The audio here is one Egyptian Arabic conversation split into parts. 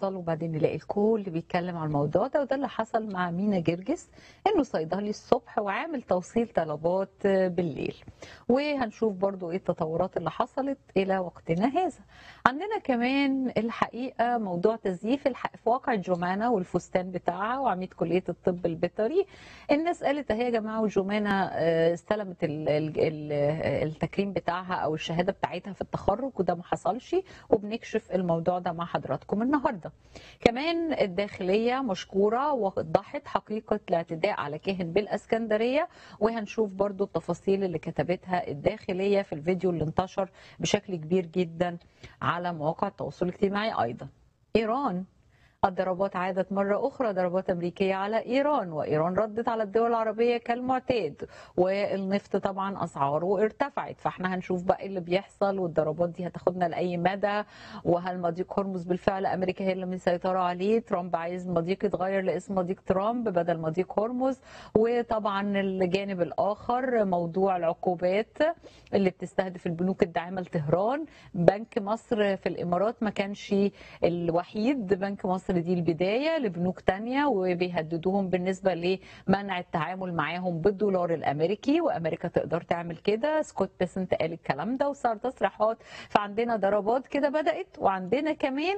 حصل وبعدين نلاقي الكل بيتكلم عن الموضوع ده وده اللي حصل مع مينا جرجس انه صيدلي الصبح وعامل توصيل طلبات بالليل وهنشوف برضو ايه التطورات اللي حصلت الى وقتنا هذا عندنا كمان الحقيقه موضوع تزييف الحق في واقع جمانه والفستان بتاعها وعميد كليه الطب البيطري الناس قالت اهي يا جماعه وجمانه استلمت التكريم بتاعها او الشهاده بتاعتها في التخرج وده ما حصلش وبنكشف الموضوع ده مع حضراتكم النهارده. كمان الداخليه مشكوره ووضحت حقيقه الاعتداء على كاهن بالاسكندريه وهنشوف برضو التفاصيل اللي كتبتها الداخليه في الفيديو اللي انتشر بشكل كبير جدا على مواقع التواصل الاجتماعي ايضا. ايران الضربات عادت مرة أخرى ضربات أمريكية على إيران وإيران ردت على الدول العربية كالمعتاد والنفط طبعا أسعاره ارتفعت فاحنا هنشوف بقى اللي بيحصل والضربات دي هتاخدنا لأي مدى وهل مضيق هرمز بالفعل أمريكا هي اللي مسيطرة عليه ترامب عايز مضيق يتغير لاسم مضيق ترامب بدل مضيق هرمز وطبعا الجانب الآخر موضوع العقوبات اللي بتستهدف البنوك الداعمة لطهران بنك مصر في الإمارات ما كانش الوحيد بنك مصر دي البدايه لبنوك تانية وبيهددوهم بالنسبه لمنع التعامل معاهم بالدولار الامريكي وامريكا تقدر تعمل كده سكوت بيسنت قال الكلام ده وصار تصريحات فعندنا ضربات كده بدات وعندنا كمان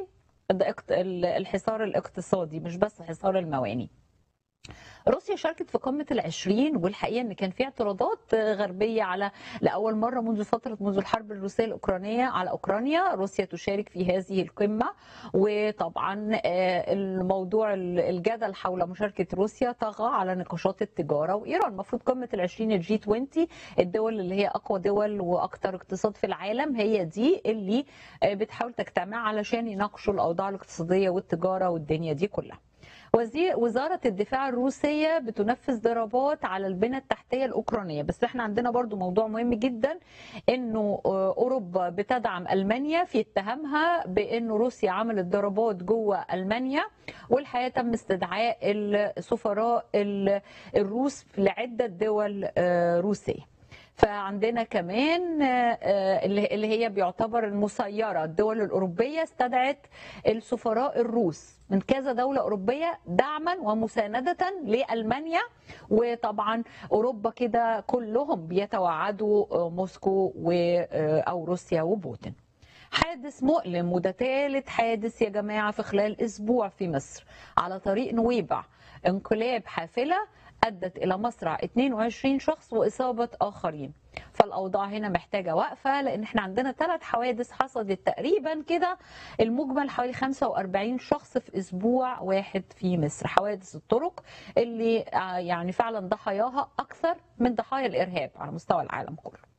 الحصار الاقتصادي مش بس حصار المواني روسيا شاركت في قمة العشرين والحقيقة أن كان في اعتراضات غربية على لأول مرة منذ فترة منذ الحرب الروسية الأوكرانية على أوكرانيا روسيا تشارك في هذه القمة وطبعا الموضوع الجدل حول مشاركة روسيا طغى على نقاشات التجارة وإيران المفروض قمة العشرين الجي 20 الدول اللي هي أقوى دول وأكثر اقتصاد في العالم هي دي اللي بتحاول تجتمع علشان يناقشوا الأوضاع الاقتصادية والتجارة والدنيا دي كلها وزارة الدفاع الروسية بتنفذ ضربات على البنى التحتية الأوكرانية بس احنا عندنا برضو موضوع مهم جدا انه أوروبا بتدعم ألمانيا في اتهامها بانه روسيا عملت ضربات جوه ألمانيا والحقيقة تم استدعاء السفراء الروس لعدة دول روسية فعندنا كمان اللي هي بيعتبر المسيره الدول الاوروبيه استدعت السفراء الروس من كذا دوله اوروبيه دعما ومسانده لالمانيا وطبعا اوروبا كده كلهم بيتوعدوا موسكو او روسيا وبوتين حادث مؤلم وده ثالث حادث يا جماعه في خلال اسبوع في مصر على طريق نويبع انقلاب حافله ادت الى مصرع 22 شخص واصابه اخرين فالاوضاع هنا محتاجه وقفه لان احنا عندنا ثلاث حوادث حصلت تقريبا كده المجمل حوالي 45 شخص في اسبوع واحد في مصر حوادث الطرق اللي يعني فعلا ضحاياها اكثر من ضحايا الارهاب على مستوى العالم كله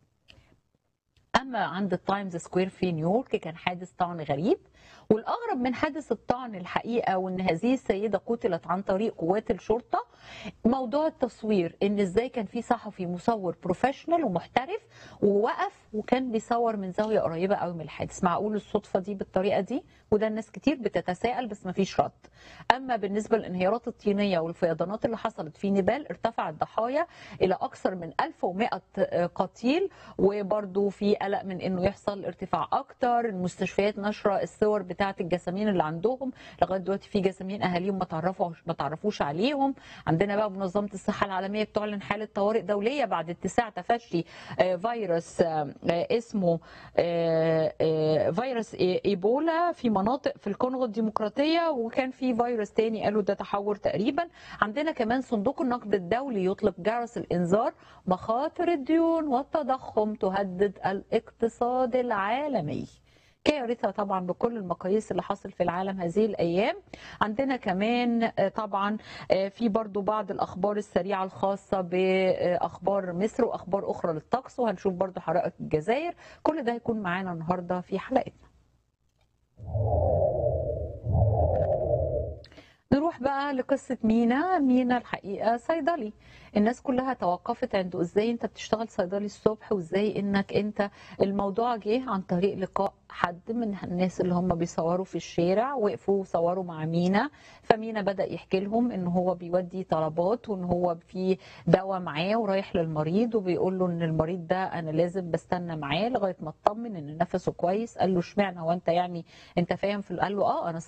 اما عند التايمز سكوير في نيويورك كان حادث طعن غريب والاغرب من حادث الطعن الحقيقه وان هذه السيده قتلت عن طريق قوات الشرطه موضوع التصوير ان ازاي كان في صحفي مصور بروفيشنال ومحترف ووقف وكان بيصور من زاويه قريبه قوي من الحادث معقول الصدفه دي بالطريقه دي وده الناس كتير بتتساءل بس ما فيش رد اما بالنسبه للانهيارات الطينيه والفيضانات اللي حصلت في نيبال ارتفع الضحايا الى اكثر من 1100 قتيل وبرده في قلق من انه يحصل ارتفاع اكتر المستشفيات نشره الصور بتاعه الجسامين اللي عندهم لغايه دلوقتي في جسامين اهاليهم ما تعرفوا ما تعرفوش عليهم عندنا بقى منظمه الصحه العالميه بتعلن حاله طوارئ دوليه بعد اتساع تفشي فيروس اسمه فيروس ايبولا في مناطق في الكونغو الديمقراطيه وكان في فيروس تاني قالوا ده تحور تقريبا عندنا كمان صندوق النقد الدولي يطلق جرس الانذار مخاطر الديون والتضخم تهدد الاقتصاد العالمي كارثه طبعا بكل المقاييس اللي حصل في العالم هذه الايام عندنا كمان طبعا في برضو بعض الاخبار السريعه الخاصه باخبار مصر واخبار اخرى للطقس وهنشوف برضو حرائق الجزائر كل ده هيكون معانا النهارده في حلقتنا نروح بقى لقصة مينا مينا الحقيقة صيدلي الناس كلها توقفت عنده ازاي انت بتشتغل صيدلي الصبح وازاي انك انت الموضوع جه عن طريق لقاء حد من الناس اللي هم بيصوروا في الشارع وقفوا وصوروا مع مينا فمينا بدا يحكي لهم ان هو بيودي طلبات وان هو في دواء معاه ورايح للمريض وبيقول له ان المريض ده انا لازم بستنى معاه لغايه ما اطمن ان نفسه كويس قال له اشمعنى هو انت يعني انت فاهم في قال له اه انا